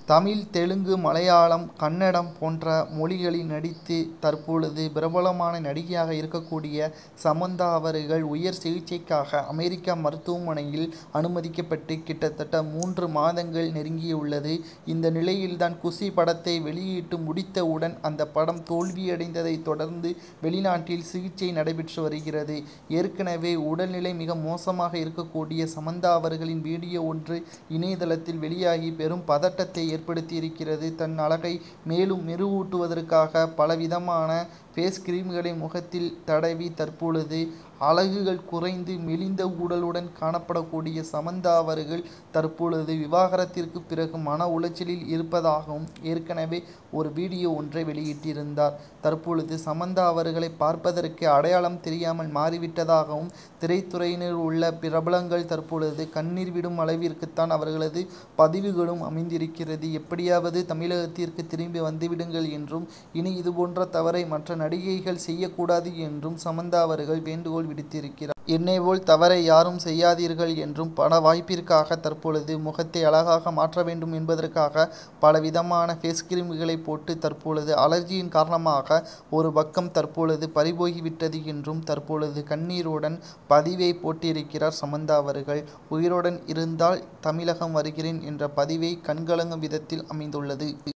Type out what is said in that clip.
தமிழ் தெலுங்கு மலையாளம் கன்னடம் போன்ற மொழிகளில் நடித்து தற்பொழுது பிரபலமான நடிகையாக இருக்கக்கூடிய சமந்தா அவர்கள் உயர் சிகிச்சைக்காக அமெரிக்கா மருத்துவமனையில் அனுமதிக்கப்பட்டு கிட்டத்தட்ட மூன்று மாதங்கள் நெருங்கியுள்ளது இந்த நிலையில்தான் குஷி படத்தை வெளியிட்டு முடித்தவுடன் அந்த படம் தோல்வியடைந்ததை தொடர்ந்து வெளிநாட்டில் சிகிச்சை நடைபெற்று வருகிறது ஏற்கனவே உடல்நிலை மிக மோசமாக இருக்கக்கூடிய சமந்தா அவர்களின் வீடியோ ஒன்று இணையதளத்தில் வெளியாகி பெரும் பதட்டத்தை ஏற்படுத்தியிருக்கிறது தன் அழகை மேலும் மெருகூட்டுவதற்காக பலவிதமான ஃபேஸ் கிரீம்களை முகத்தில் தடவி தற்பொழுது அலகுகள் குறைந்து மெலிந்த உடலுடன் காணப்படக்கூடிய சமந்தா அவர்கள் தற்பொழுது விவாகரத்திற்கு பிறகு மன உளைச்சலில் இருப்பதாகவும் ஏற்கனவே ஒரு வீடியோ ஒன்றை வெளியிட்டிருந்தார் தற்பொழுது சமந்தா அவர்களை பார்ப்பதற்கு அடையாளம் தெரியாமல் மாறிவிட்டதாகவும் திரைத்துறையினர் உள்ள பிரபலங்கள் தற்பொழுது கண்ணீர் விடும் அளவிற்குத்தான் அவர்களது பதிவுகளும் அமைந்திருக்கிறது எப்படியாவது தமிழகத்திற்கு திரும்பி வந்துவிடுங்கள் என்றும் இனி இதுபோன்ற தவறை மற்ற நடிகைகள் செய்யக்கூடாது என்றும் சமந்தா அவர்கள் வேண்டுகோள் விடுத்திருக்கிறார் என்னை போல் தவறை யாரும் செய்யாதீர்கள் என்றும் பண வாய்ப்பிற்காக தற்பொழுது முகத்தை அழகாக மாற்ற வேண்டும் என்பதற்காக பலவிதமான ஃபேஸ் கிரீம்களை போட்டு தற்பொழுது அலர்ஜியின் காரணமாக ஒரு பக்கம் தற்பொழுது பறிபோகிவிட்டது என்றும் தற்பொழுது கண்ணீருடன் பதிவை போட்டிருக்கிறார் சமந்தா அவர்கள் உயிருடன் இருந்தால் தமிழகம் வருகிறேன் என்ற பதிவை கண்கலங்கும் விதத்தில் அமைந்துள்ளது